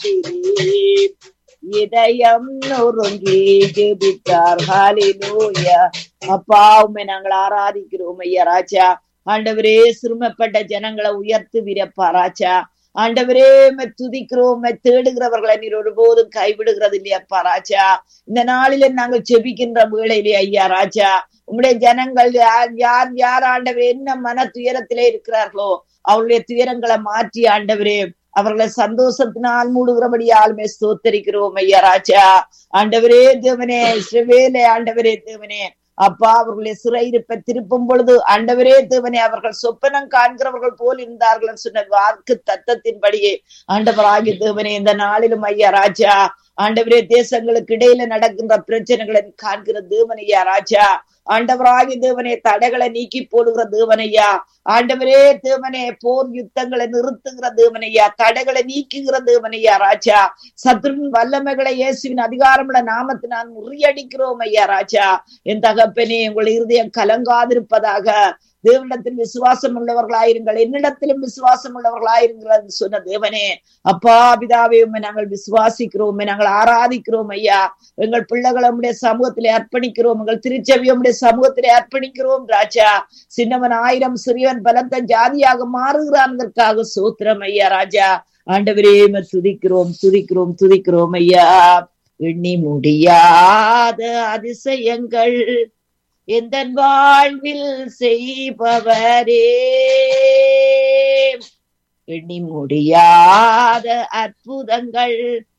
நேரத்திலே இதயம் நொறுங்கி ஜெபித்தார் ஹalleluya அப்பா உம்மை நாங்கள் ஆராதிக்கிறோம் ஐயா ராஜா ஆண்டவரே சிறுமப்பட்ட ஜனங்களை உயர்த்துவீரப்பா ராஜா ஆண்டவரே உம்மை துதிக்கிறோம் உம்மை தேடுகிறவர்களை நீர் ஒருபோதும் கைவிடுகிறது இல்லையாப்பா ராஜா இந்த நாளில நாங்கள் ஜெபிக்கின்ற வேளையிலே ஐயா ராஜா உம்முடைய ஜனங்கள் யார் யார் யார் ஆண்டவரே என்ன மன துயரத்திலே இருக்கிறார்களோ அவருடைய துயரங்களை மாற்றி ஆண்டவரே அவர்களை சந்தோஷத்தினால் மூடுகிறபடியாலுமே ஸ்தோத்தரிக்கிறோம் ஐயா ராஜா ஆண்டவரே தேவனே சிறுவேலை ஆண்டவரே தேவனே அப்பா அவர்களுடைய சிறையிருப்பை திருப்பும் பொழுது ஆண்டவரே தேவனே அவர்கள் சொப்பனம் காண்கிறவர்கள் போல் இருந்தார்கள் சொன்ன வாக்கு தத்தத்தின்படியே ஆண்டவராகி தேவனே இந்த நாளிலும் ஐயா ராஜா ஆண்டவரே தேசங்களுக்கு இடையில நடக்கின்ற பிரச்சனைகளை காண்கிற தேவனையா ராஜா ஆண்டவராகி தேவனே தடைகளை நீக்கி போடுகிற தேவனையா ஆண்டவரே தேவனே போர் யுத்தங்களை நிறுத்துகிற தேவனையா தடைகளை நீக்குகிற தேவனையா ராஜா சத்ருவின் வல்லமைகளை இயேசுவின் அதிகாரமுள்ள நாமத்தினால் முறியடிக்கிறோம் ஐயா ராஜா என் தகப்பனே உங்கள் இருதயம் கலங்காதிருப்பதாக தேவனிடத்தில் விசுவாசம் உள்ளவர்களாயிருங்கள் என்னிடத்திலும் விசுவாசம் உள்ளவர்களாயிருங்கள் சொன்ன தேவனே அப்பா பிதாவே உண்மை நாங்கள் விசுவாசிக்கிறோம் உம்மை நாங்கள் ஆராதிக்கிறோம் ஐயா எங்கள் பிள்ளைகளை உடைய சமூகத்திலே அர்ப்பணிக்கிறோம் எங்கள் திருச்செவி உடைய சமூகத்திலே அர்ப்பணிக்கிறோம் ராஜா சின்னவன் ஆயிரம் சிறியவன் பலத்த ஜாதியாக மாறுகிறான்களுக்காக சோத்திரம் ஐயா ராஜா ஆண்டவரே உம்மை துதிக்கிறோம் துதிக்கிறோம் துதிக்கிறோம் ஐயா எண்ணி முடியாத அதிசயங்கள் எந்த வாழ்வில் செய்பவரே எண்ணி முடியாத அற்புதங்கள்